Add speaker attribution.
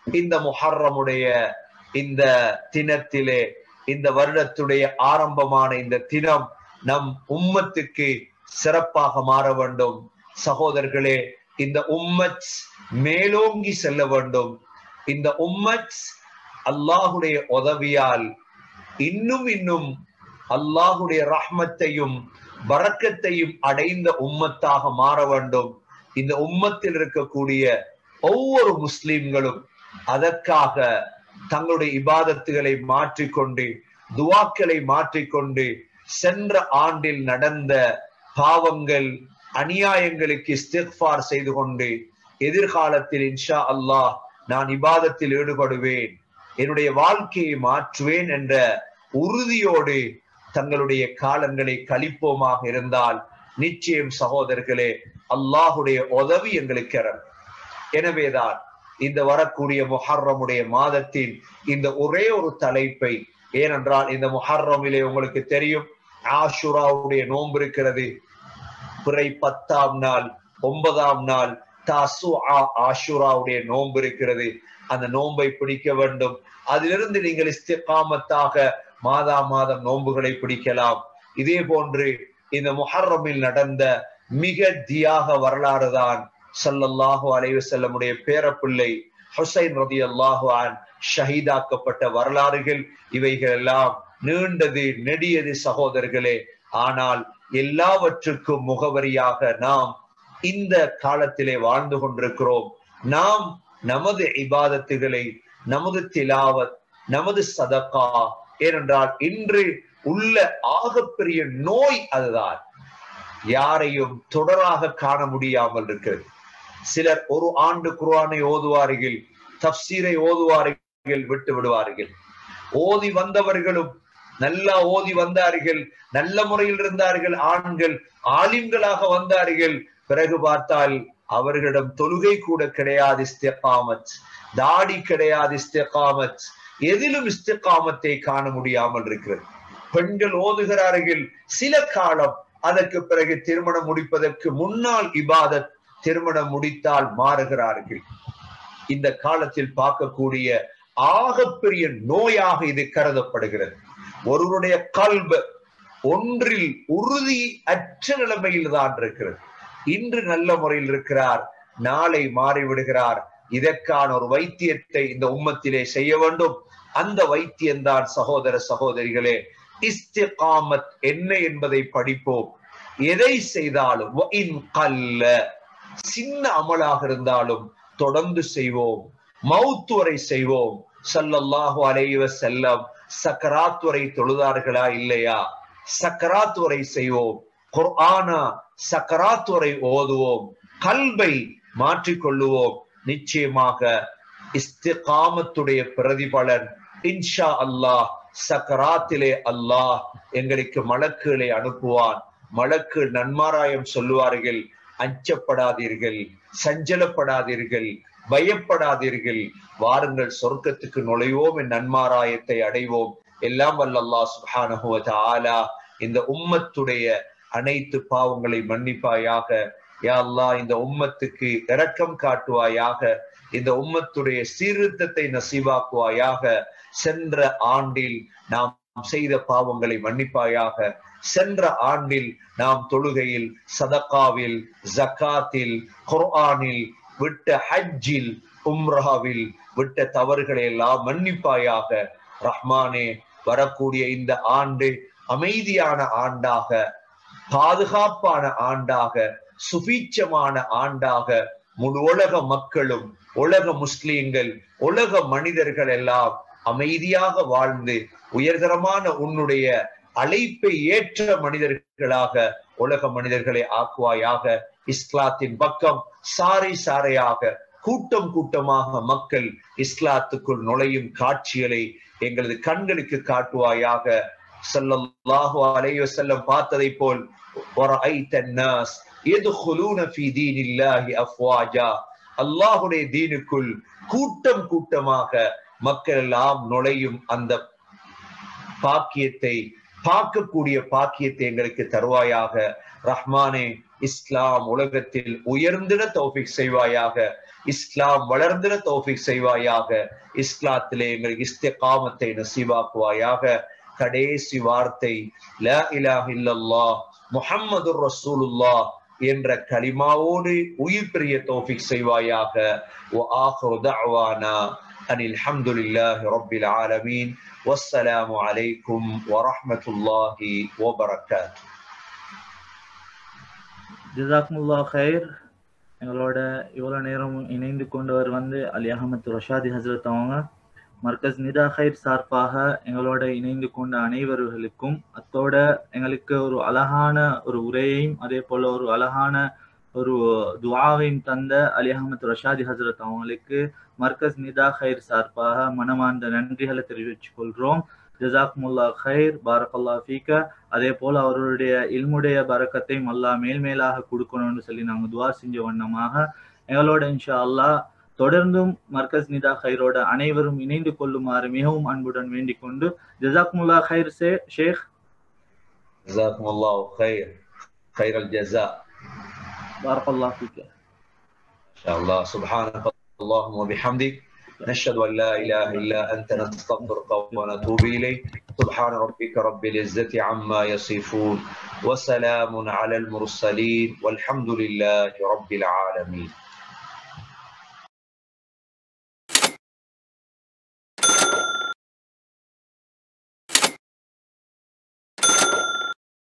Speaker 1: இந்த முஹர்ரமுடைய இந்த தினத்திலே இந்த வருடத்துடைய ஆரம்பமான இந்த தினம் நம் உம்மத்துக்கு சிறப்பாக மாற வேண்டும் சகோதரர்களே இந்த உம்மத் மேலோங்கி செல்ல வேண்டும் இந்த உம்மத் அல்லாஹுடைய உதவியால் இன்னும் இன்னும் அல்லாஹுடைய ரஹ்மத்தையும் வரக்கத்தையும் அடைந்த உம்மத்தாக மாற வேண்டும் இந்த உம்மத்தில் இருக்கக்கூடிய ஒவ்வொரு முஸ்லிம்களும் அதற்காக தங்களுடைய இபாதத்துகளை மாற்றிக்கொண்டு துவாக்களை மாற்றிக்கொண்டு சென்ற ஆண்டில் நடந்த பாவங்கள் அநியாயங்களுக்கு இஸ்திஃபார் செய்து கொண்டு எதிர்காலத்தில் இன்ஷா அல்லாஹ் நான் இபாதத்தில் ஈடுபடுவேன் என்னுடைய வாழ்க்கையை மாற்றுவேன் என்ற உறுதியோடு தங்களுடைய காலங்களை கழிப்போமாக இருந்தால் நிச்சயம் சகோதரர்களே அல்லாஹுடைய உதவி எங்களுக்கு இறங்கும். எனவேதான் இந்த வரக்கூடிய முஹர்ரமுடைய மாதத்தில் இந்த ஒரே ஒரு தலைப்பை ஏனென்றால் இந்த முஹர்ரமிலே உங்களுக்கு தெரியும் ஆஷுராவுடைய நோன்பு இருக்கிறது பிறை பத்தாம் நாள் ஒன்பதாம் நாள் தாசு ஆஷுராவுடைய நோன்பு இருக்கிறது அந்த நோன்பை பிடிக்க வேண்டும் அதிலிருந்து நீங்கள் இஸ்திகாமத்தாக மாதா மாதம் நோன்புகளை பிடிக்கலாம் இதே போன்று இந்த முஹர்ரமில் நடந்த மிக தியாக வரலாறு தான் சல்லல்லாஹு அலைஹி வஸல்லமுடைய பேரப்பிள்ளை ஹுசைன் ரதி அல்லாஹுவான் ஷஹீதாக்கப்பட்ட வரலாறுகள் இவைகள் எல்லாம் நீண்டது நெடியது சகோதரர்களே ஆனால் எல்லாவற்றுக்கும் முகவரியாக நாம் இந்த காலத்திலே வாழ்ந்து கொண்டிருக்கிறோம் நாம் நமது இபாதத்துகளை நமது திலாவத் நமது சதகா ஏனென்றால் இன்று உள்ள ஆகப்பெரிய நோய் அதுதான் யாரையும் தொடராக காண முடியாமல் இருக்கிறது சிலர் ஒரு ஆண்டு குர்ஆனை ஓதுவார்கள் தப்சீரை ஓதுவார்கள் விட்டு விடுவார்கள் ஓதி வந்தவர்களும் நல்லா ஓதி வந்தார்கள் நல்ல முறையில் இருந்தார்கள் ஆண்கள் ஆலிம்களாக வந்தார்கள் பிறகு பார்த்தால் அவர்களிடம் தொழுகை கூட கிடையாது இஸ்திகாமத் தாடி கிடையாது இஸ்திகாமத் எதிலும் இஸ்திகாமத்தை காண முடியாமல் இருக்கிறது பெண்கள் ஓதுகிறார்கள் சில காலம் அதற்கு பிறகு திருமணம் முடிப்பதற்கு முன்னால் இபாதத் திருமணம் முடித்தால் மாறுகிறார்கள் இந்த காலத்தில் பார்க்கக்கூடிய ஆகப்பெரிய நோயாக இது கருதப்படுகிறது ஒருவருடைய கல்வ ஒன்றில் உறுதி அற்ற நிலைமையில் தான் இருக்கிறது இன்று நல்ல முறையில் இருக்கிறார் நாளை மாறிவிடுகிறார் இதற்கான ஒரு வைத்தியத்தை இந்த உம்மத்திலே செய்ய வேண்டும் அந்த வைத்தியம்தான் சகோதர சகோதரிகளே இஸ்திகாமத் என்ன என்பதை படிப்போம் எதை செய்தாலும் கல்ல சின்ன அமலாக இருந்தாலும் தொடர்ந்து செய்வோம் மவுத்து வரை செய்வோம் சல்லல்லாஹு அலைவ செல்லம் சக்கராத் வரை தொழுதார்களா இல்லையா சக்கராத் வரை செய்வோம் குர்ஆனா சக்கராத் வரை ஓதுவோம் கல்வை மாற்றிக்கொள்ளுவோம் நிச்சயமாக இஸ்திகாமத்துடைய பிரதிபலன் இன்ஷா அல்லாஹ் சக்கராத்திலே அல்லாஹ் எங்களுக்கு மலக்குகளை அனுப்புவான் மலக்கு நன்மாராயம் சொல்லுவார்கள் அச்சப்படாதீர்கள் சஞ்சலப்படாதீர்கள் பயப்படாதீர்கள் வாருங்கள் சொர்க்கத்துக்கு நுழைவோம் என் நன்மாராயத்தை அடைவோம் எல்லாம் வல்லல்லா சுஹானஹுவ ஆலா இந்த உம்மத்துடைய அனைத்து பாவங்களை மன்னிப்பாயாக யா அல்லாஹ் இந்த உம்மத்துக்கு இரக்கம் காட்டுவாயாக இந்த உம்மத்துடைய சீர்திருத்தத்தை நசீவாக்குவாயாக சென்ற ஆண்டில் நாம் செய்த பாவங்களை மன்னிப்பாயாக சென்ற ஆண்டில் நாம் தொழுகையில் சதக்காவில் ஜக்காத்தில் குர்ஆனில் விட்ட ஹஜ்ஜில் உம்ராவில் விட்ட தவறுகளை எல்லாம் மன்னிப்பாயாக ரஹ்மானே வரக்கூடிய இந்த ஆண்டு அமைதியான ஆண்டாக பாதுகாப்பான ஆண்டாக சுபீட்சமான ஆண்டாக முழு உலக மக்களும் உலக முஸ்லீம்கள் உலக மனிதர்கள் எல்லாம் அமைதியாக வாழ்ந்து உயர்தரமான உன்னுடைய அழைப்பை ஏற்ற மனிதர்களாக உலக மனிதர்களை ஆக்குவாயாக இஸ்லாத்தின் பக்கம் சாறை சாறையாக கூட்டம் கூட்டமாக மக்கள் இஸ்லாத்துக்குள் நுழையும் காட்சிகளை எங்களது கண்களுக்கு காட்டுவாயாக ஸல்லல்லாஹு அலைஹி வஸல்லம் பார்த்ததை போல் وَرَأَيْتَ النَّاسَ يَدْخُلُونَ فِي دِينِ اللَّهِ أَفْوَاجًا அல்லாஹ்வுடைய தீனுக்குள் கூட்டம் கூட்டமாக மக்கள் எல்லாம் நுழையும் அந்த பாக்கியத்தை பார்க்கக்கூடிய பாக்கியத்தை எங்களுக்கு தருவாயாக ரஹ்மானே இஸ்லாம் உலகத்தில் உயர்ந்திட தௌஃபிக் செய்வாயாக இஸ்லாம் வளர்ந்திட தௌஃபிக் செய்வாயாக இஸ்லாத்திலே எங்களுக்கு இஸ்திகாமத்தை நசீவாக்குவாயாக கடைசி வார்த்தை லா இலாஹ இல்லல்லாஹ் முஹம்மது ரசூலுல்லாஹ் என்ற கலிமாவோடு உயிர் பிரிய தௌஃபிக் செய்வாயாக وآخر دعوانا أن الحمد لله رب العالمين والسلام عليكم ورحمة الله وبركاته
Speaker 2: ஜிசாக்முல்லா ஹைர் எங்களோட இவ்வளோ நேரம் இணைந்து கொண்டவர் வந்து அலி அகமது ரஷாதி ஹசரத் அவங்க மர்கஸ் நிதா ஹைர் சார்பாக எங்களோட இணைந்து கொண்ட அனைவர்களுக்கும் அத்தோட எங்களுக்கு ஒரு அழகான ஒரு உரையையும் அதே போல ஒரு அழகான ஒரு துவாவையும் தந்த அலி அகமது ரஷாதி ஹசரத் அவங்களுக்கு மர்கஸ் நிதா ஹைர் சார்பாக மனமார்ந்த நன்றிகளை தெரிவித்துக் கொள்கிறோம் ஜசாக்முல்லா ஹைர் பாரக்கல்லா ஃபீக்க அதே போல அவருடைய இல்முடைய பறக்கத்தையும் அல்லாஹ் மேல்மேலாக கொடுக்கணும்னு சொல்லி நாங்கள் துவா செஞ்ச வண்ணமாக எங்களோட இன்ஷா அல்லாஹ் தொடர்ந்தும் மர்கஸ் நிதா ஹைரோட அனைவரும் இணைந்து கொள்ளுமாறு மிகவும் அன்புடன் வேண்டிக் கொண்டு ஜசாக்முல்லா ஹைர் சே ஷேக்
Speaker 1: جزاكم الله خير خير الجزاء
Speaker 2: பாரக்கல்லா ஃபீக்க
Speaker 1: إن شاء الله سبحانك اللهم وبحمدك نشهد أن لا إله إلا أنت نستغفرك ونتوب إليك سبحان ربك رب العزة عما يصفون وسلام على المرسلين والحمد لله رب العالمين